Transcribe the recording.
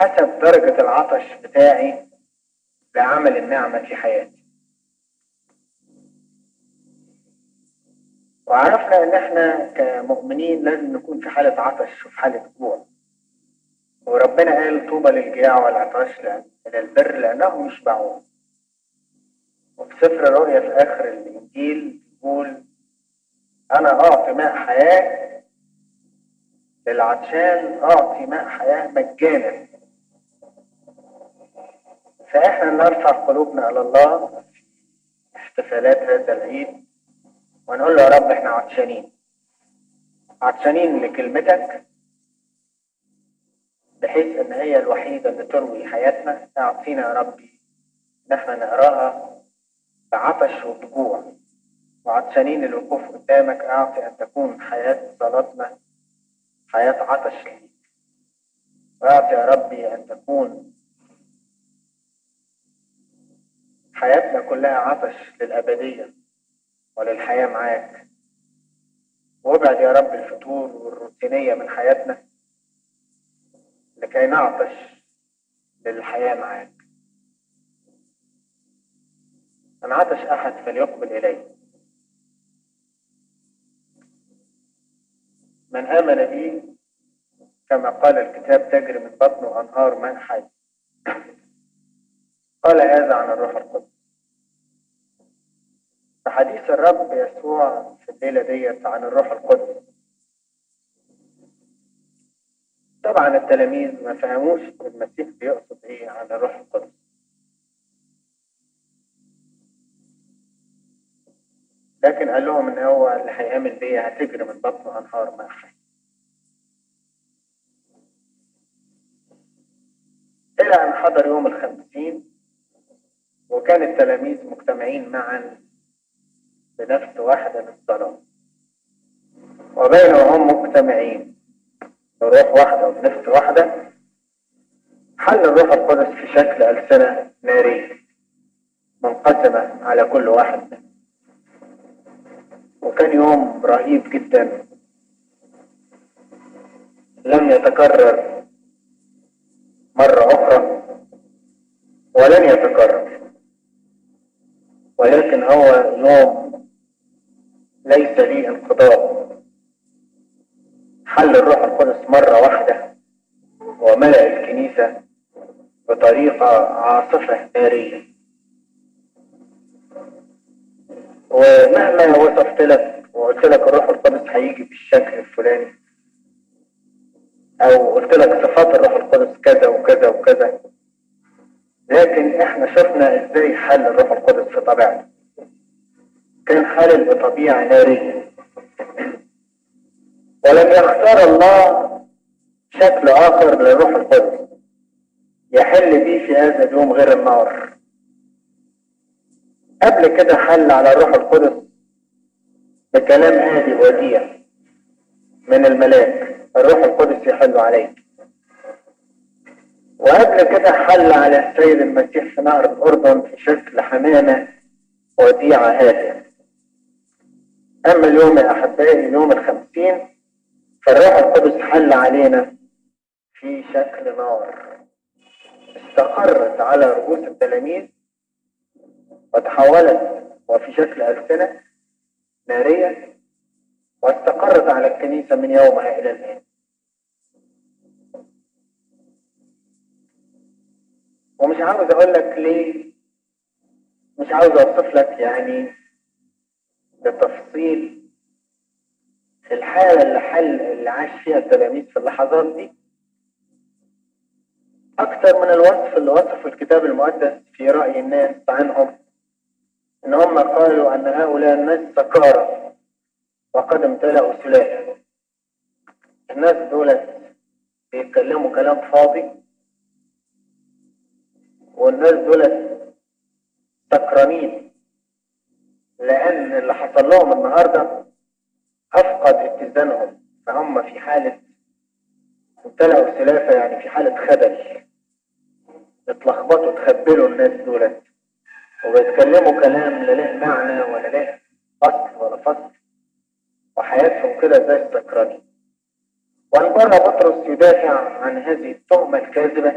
حسب درجة العطش بتاعي لعمل النعمة في حياتي وعرفنا ان احنا كمؤمنين لازم نكون في حالة عطش وفي حالة جوع وربنا قال طوبى للجياع والعطاش الى البر لانهم يشبعون وفي سفر الرؤيا في اخر الانجيل يقول انا اعطي ماء حياة للعطشان اعطي ماء حياة مجانا فاحنا نرفع قلوبنا الى الله في احتفالات هذا العيد ونقول له يا رب احنا عطشانين عطشانين لكلمتك بحيث ان هي الوحيدة اللي تروي حياتنا اعطينا يا ربي ان احنا نقراها بعطش وبجوع وعطشانين الوقوف قدامك اعطي ان تكون حياة صلاتنا حياة عطش ليك واعطي يا ربي ان تكون حياتنا كلها عطش للأبدية وللحياة معاك وابعد يا رب الفتور والروتينية من حياتنا لكي نعطش للحياة معاك من عطش أحد فليقبل إلي من آمن بي كما قال الكتاب تجري من بطنه أنهار ماء حي قال هذا عن الروح القدس فحديث الرب يسوع في الليلة ديت عن الروح القدس طبعا التلاميذ ما فهموش المسيح بيقصد ايه عن الروح القدس لكن قال لهم ان هو اللي هيامن بيا هتجري من بطنه انهار ماء حي الى ان حضر يوم الخمسين وكان التلاميذ مجتمعين معا بنفس واحدة للصلاة وبينهم مجتمعين بروح واحدة وبنفس واحدة حل الروح القدس في شكل ألسنة نارية منقسمة على كل واحد وكان يوم رهيب جدا لم يتكرر مرة أخرى ولن يتكرر ولكن هو يوم ليس لي انقضاء حل الروح القدس مرة واحدة وملأ الكنيسة بطريقة عاصفة نارية ومهما وصفت لك وقلت لك الروح القدس هيجي بالشكل الفلاني او قلت لك صفات الروح القدس كذا وكذا وكذا لكن احنا شفنا ازاي حل الروح القدس في طبيعته كان حال بطبيعة نارية ولم يختار الله شكل آخر للروح القدس يحل به في هذا اليوم غير النار قبل كده حل على الروح القدس بكلام هادي وديع من الملاك الروح القدس يحل عليك وقبل كده حل على السيد المسيح في نهر الأردن في شكل حمامة وديعة هادئة أما اليوم يا أحبائي اليوم الخمسين فالروح القدس حل علينا في شكل نار استقرت على رؤوس التلاميذ وتحولت وفي شكل ألسنة نارية واستقرت على الكنيسة من يومها إلى الآن ومش عاوز أقول لك ليه مش عاوز أوصف لك يعني بتفصيل الحالة اللي حل اللي عاش فيها التلاميذ في اللحظات دي أكثر من الوصف اللي وصفه الكتاب المقدس في رأي الناس عنهم إن هم قالوا أن هؤلاء الناس سكارى وقد امتلأوا سلاحا الناس دولت بيتكلموا كلام فاضي والناس دولت سكرانين لأن اللي حصل لهم النهاردة أفقد اتزانهم فهم في حالة امتلأوا سلافة يعني في حالة خبل اتلخبطوا تخبلوا الناس دولت وبيتكلموا كلام لا له معنى ولا له أصل ولا فصل وحياتهم كده زي السكرانين وانبرى بطرس يدافع عن هذه التهمة الكاذبة